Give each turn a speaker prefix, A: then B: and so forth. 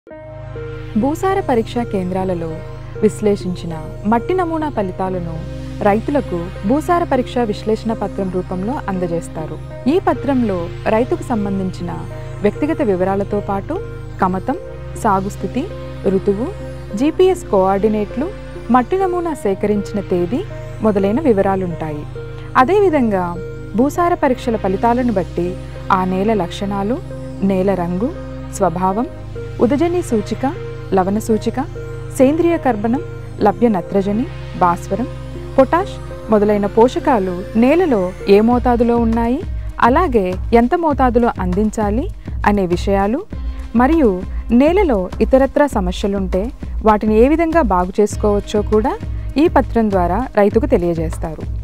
A: భూసార పరీక్షా కేంద్రాలలో విశ్లేషించిన మట్టి నమూనా ఫలితాలను రైతులకు భూసార పరీక్ష విశ్లేషణ పత్రం రూపంలో అందజేస్తారు ఈ పత్రంలో రైతుకు సంబంధించిన వ్యక్తిగత వివరాలతో పాటు కమతం సాగు స్థితి ఋతువు జీపీఎస్ కోఆర్డినేట్లు మట్టి నమూనా సేకరించిన తేదీ మొదలైన వివరాలుంటాయి అదేవిధంగా భూసార పరీక్షల ఫలితాలను బట్టి ఆ నేల లక్షణాలు నేల రంగు స్వభావం ఉదజని సూచిక లవణ సూచిక సేంద్రియ కర్బనం లభ్య నత్రజని భాస్వరం పొటాష్ మొదలైన పోషకాలు నేలలో ఏ మోతాదులో ఉన్నాయి అలాగే ఎంత మోతాదులో అందించాలి అనే విషయాలు మరియు నేలలో ఇతరత్రా సమస్యలుంటే వాటిని ఏ విధంగా బాగు చేసుకోవచ్చో కూడా ఈ పత్రం ద్వారా రైతుకు తెలియజేస్తారు